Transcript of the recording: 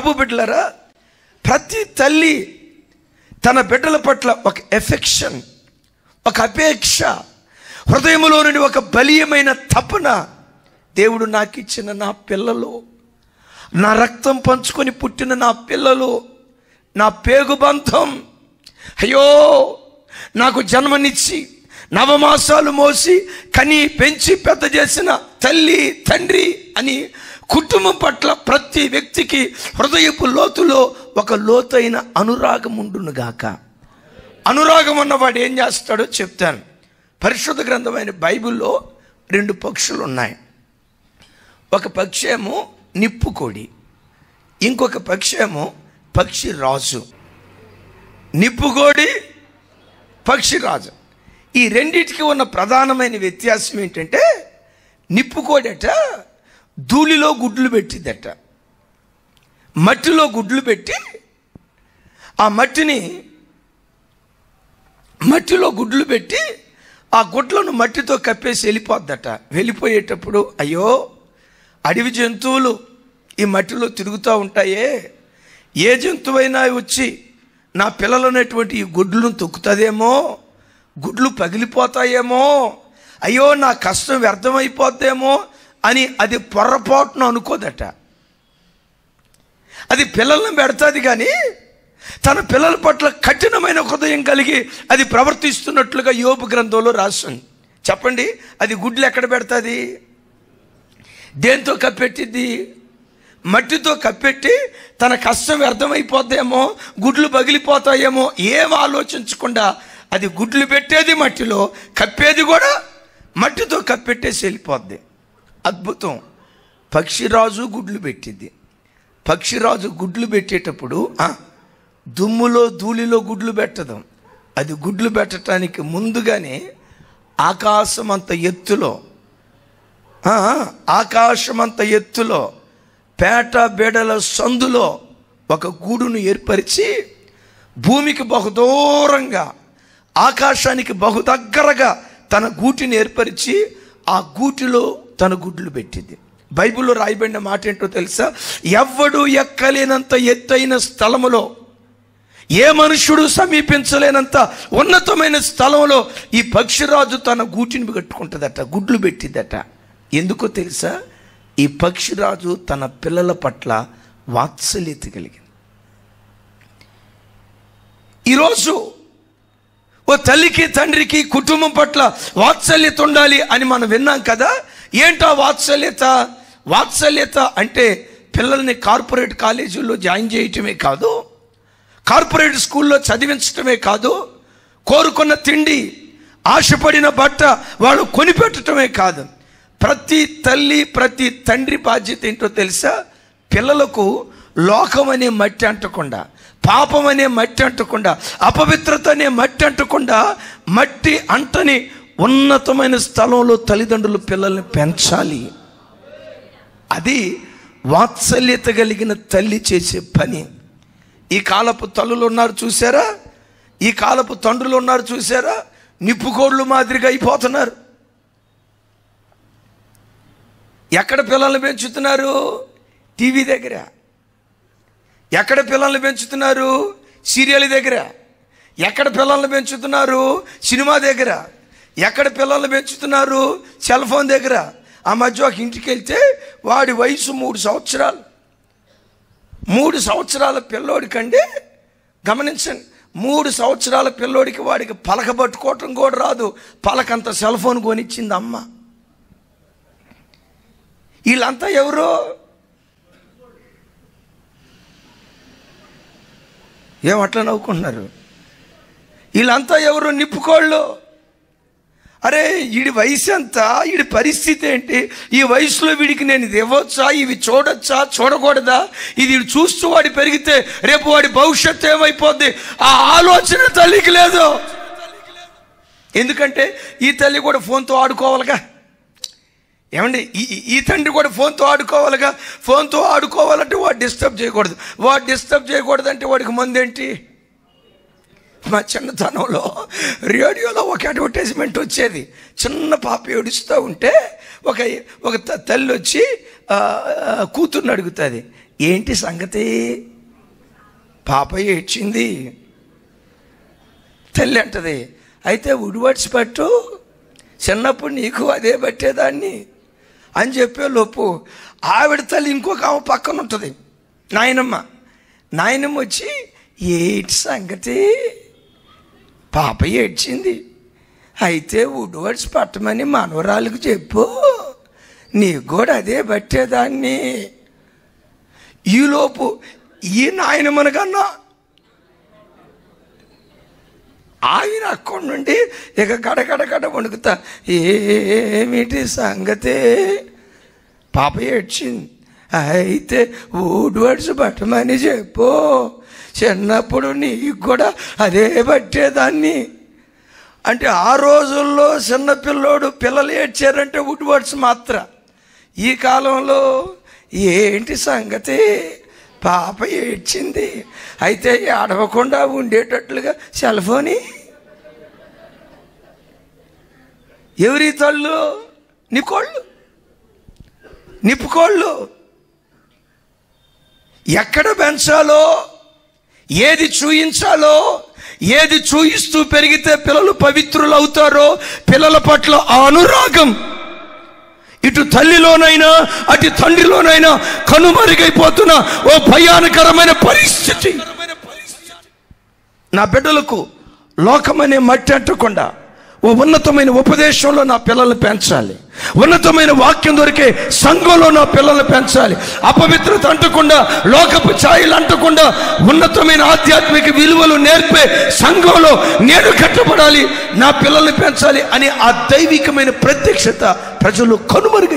ప్రభు బిడ్డలరా ప్రతి తల్లి తన బిడ్డల పట్ల ఒక ఎఫెక్షన్ ఒక అపేక్ష హృదయంలో నుండి ఒక బలీయమైన తపన దేవుడు నాకు ఇచ్చిన నా పిల్లలు నా రక్తం పంచుకొని పుట్టిన నా పిల్లలు నా పేగు బంధం అయ్యో నాకు జన్మనిచ్చి నవమాసాలు మోసి కని పెంచి పెద్ద చేసిన తల్లి తండ్రి అని కుటుంబం పట్ల ప్రతి వ్యక్తికి హృదయపు లోతులో ఒక లోతైన అనురాగం ఉండునుగాక అనురాగం ఉన్నవాడు ఏం చేస్తాడో చెప్తాను పరిశుద్ధ గ్రంథమైన బైబిల్లో రెండు పక్షులు ఉన్నాయి ఒక పక్షి ఏమో నిప్పుకోడి ఇంకొక పక్షి ఏమో పక్షి రాజు నిప్పుకోడి పక్షి రాజు ఈ రెండిటికి ఉన్న ప్రధానమైన వ్యత్యాసం ఏంటంటే నిప్పుకోడట ధూళిలో గుడ్లు పెట్టిద్దట మట్టిలో గుడ్లు పెట్టి ఆ మట్టిని మట్టిలో గుడ్లు పెట్టి ఆ గుడ్లను మట్టితో కప్పేసి వెళ్ళిపోద్దట వెళ్ళిపోయేటప్పుడు అయ్యో అడవి జంతువులు ఈ మట్టిలో తిరుగుతూ ఉంటాయే ఏ జంతువైనా వచ్చి నా పిల్లలు అనేటువంటి ఈ గుడ్లను తొక్కుతుందేమో గుడ్లు పగిలిపోతాయేమో అయ్యో నా కష్టం వ్యర్థమైపోద్దేమో అని అది పొర్రపాటును అనుకోదట అది పిల్లల్ని పెడుతుంది కానీ తన పిల్లల పట్ల కఠినమైన హృదయం కలిగి అది ప్రవర్తిస్తున్నట్లుగా యోపు గ్రంథంలో రాస్తుంది చెప్పండి అది గుడ్లు ఎక్కడ పెడుతుంది దేంతో కప్పెట్టిద్ది మట్టితో కప్పెట్టి తన కష్టం వ్యర్థమైపోద్దేమో గుడ్లు పగిలిపోతాయేమో ఏం ఆలోచించకుండా అది గుడ్లు పెట్టేది మట్టిలో కప్పేది కూడా మట్టితో కప్పెట్టేసి వెళ్ళిపోద్ది అద్భుతం పక్షిరాజు గుడ్లు పెట్టింది పక్షిరాజు గుడ్లు పెట్టేటప్పుడు ఆ, దుమ్ములో ధూళిలో గుడ్లు పెట్టదు అది గుడ్లు పెట్టడానికి ముందుగానే ఆకాశం అంత ఎత్తులో ఆ, ఆకాశమంత ఎత్తులో పేట బేడల సందులో ఒక గూడును ఏర్పరిచి భూమికి బహు దూరంగా ఆకాశానికి బహు దగ్గరగా తన గూటిని ఏర్పరిచి ఆ గూటిలో తన గుడ్లు పెట్టింది బైబిల్లో రాయబడిన మాట ఏంటో తెలుసా ఎవ్వడు ఎక్కలేనంత ఎత్తైన స్థలములో ఏ మనుష్యుడు సమీపించలేనంత ఉన్నతమైన స్థలంలో ఈ పక్షిరాజు తన గూటిని కట్టుకుంటుందట గుడ్లు పెట్టిద్దట ఎందుకో తెలుసా ఈ పక్షిరాజు తన పిల్లల పట్ల వాత్సల్యత కలిగింది ఈరోజు ఓ తల్లికి తండ్రికి కుటుంబం పట్ల వాత్సల్యత ఉండాలి అని మనం విన్నాం కదా ఏంటా వాత్సల్యత వాత్సల్యత అంటే పిల్లల్ని కార్పొరేట్ కాలేజీల్లో జాయిన్ చేయటమే కాదు కార్పొరేట్ స్కూల్లో చదివించటమే కాదు కోరుకున్న తిండి ఆశపడిన బట్ట వాళ్ళు కొనిపెట్టడమే కాదు ప్రతి తల్లి ప్రతి తండ్రి బాధ్యత ఏంటో తెలుసా పిల్లలకు లోకం అనే మట్టి అంటకుండా పాపం అనే మట్టి అంటకుండా అపవిత్రత అనే మట్టి అంటకుండా మట్టి అంటని ఉన్నతమైన స్థలంలో తల్లిదండ్రులు పిల్లల్ని పెంచాలి అది వాత్సల్యత కలిగిన తల్లి చేసే పని ఈ కాలపు తల్లులు ఉన్నారు చూసారా ఈ కాలపు తండ్రులు ఉన్నారు చూసారా నిప్పుకోళ్ళు మాదిరిగా అయిపోతున్నారు ఎక్కడ పిల్లల్ని పెంచుతున్నారు టీవీ దగ్గర ఎక్కడ పిల్లల్ని పెంచుతున్నారు సీరియల్ దగ్గర ఎక్కడ పిల్లల్ని పెంచుతున్నారు సినిమా దగ్గర ఎక్కడ పిల్లల్ని పెంచుతున్నారు సెల్ ఫోన్ దగ్గర ఆ మధ్య ఒక ఇంటికి వెళ్తే వాడి వయసు మూడు సంవత్సరాలు మూడు సంవత్సరాల పిల్లోడికండి గమనించండి మూడు సంవత్సరాల పిల్లోడికి వాడికి పలక పట్టుకోవటం కూడా రాదు పలకంత సెల్ ఫోన్ కొనిచ్చింది అమ్మ వీళ్ళంతా ఎవరు ఏం అట్లా నవ్వుకుంటున్నారు వీళ్ళంతా ఎవరు నిప్పుకోళ్ళు అరే వీడి వయసు ఎంత వీడి పరిస్థితి ఏంటి ఈ వయసులో వీడికి నేను ఇది ఇవ్వచ్చా ఇవి చూడొచ్చా చూడకూడదా ఇది వీడు చూస్తూ వాడి పెరిగితే రేపు వాడి భవిష్యత్తు ఏమైపోద్ది ఆ ఆలోచన తల్లికి లేదు ఎందుకంటే ఈ తల్లి కూడా ఫోన్తో ఆడుకోవాలిగా ఏమండి ఈ ఈ- ఈ తండ్రి కూడా ఫోన్తో ఆడుకోవాలిగా ఫోన్తో ఆడుకోవాలంటే వాడు డిస్టర్బ్ చేయకూడదు వాడు డిస్టర్బ్ చేయకూడదు అంటే వాడికి మందేంటి మా చిన్నతనంలో రేడియోలో ఒక అడ్వర్టైజ్మెంట్ వచ్చేది చిన్న పాప ఏడుస్తూ ఉంటే ఒక ఒక త- తల్లి వచ్చి ఆ, ఆ, కూతుర్ని అడుగుతుంది ఏంటి సంగతి పాప ఏడ్చింది తల్లి అంటది అయితే ఉడివడ్స్ పట్టు చిన్నప్పుడు నీకు అదే పట్టేదాన్ని అని చెప్పే లోపు ఆవిడ తల్లి ఇంకొక ఆమె పక్కన ఉంటుంది నాయనమ్మ నాయనమ్మ వచ్చి ఏటి సంగతి పాప ఏడ్చింది అయితే ఉడ్వర్డ్స్ పట్టమని మనవరాలకు చెప్పు నీకు కూడా అదే పట్టేదాన్ని ఈలోపు ఈ నాయనమ్మను కన్నా ఆయన అక్కడి నుండి ఇక గడగడ గడ వణుకుతా ఏమిటి సంగతి పాప ఏడ్చింది అయితే ఊడ్వర్డ్స్ పట్టమని చెప్పు చిన్నప్పుడు నీకు కూడా అదే పట్టేదాన్ని అంటే ఆ రోజుల్లో చిన్నపిల్లోడు పిల్లలు ఏడ్చారంటే వుడ్వర్డ్స్ మాత్ర ఈ కాలంలో ఏంటి సంగతి పాప ఏడ్చింది అయితే అడవకుండా ఉండేటట్లుగా సెల్ ఫోని ఎవరి తళ్ళు నిప్పుకోళ్ళు నిప్పుకోళ్ళు ఎక్కడ పెంచాలో ఏది చూయించాలో ఏది చూయిస్తూ పెరిగితే పిల్లలు పవిత్రులు అవుతారో పిల్లల పట్ల ఆ అనురాగం ఇటు తల్లిలోనైనా అటు తండ్రిలోనైనా కనుమరుగైపోతున్న ఓ భయానకరమైన పరిస్థితి నా బిడ్డలకు లోకమనే మట్టి అంటకుండా ఓ ఉన్నతమైన ఉపదేశంలో నా పిల్లల్ని పెంచాలి ఉన్నతమైన వాక్యం దొరికే సంఘంలో నా పిల్లల్ని పెంచాలి అపవిత్రత అంటకుండా లోకపు ఛాయలు అంటకుండా ఉన్నతమైన ఆధ్యాత్మిక విలువలు నేర్పే సంఘంలో నేను కట్టబడాలి నా పిల్లల్ని పెంచాలి అని ఆ దైవికమైన ప్రత్యక్షత ప్రజలు కనుమరుగు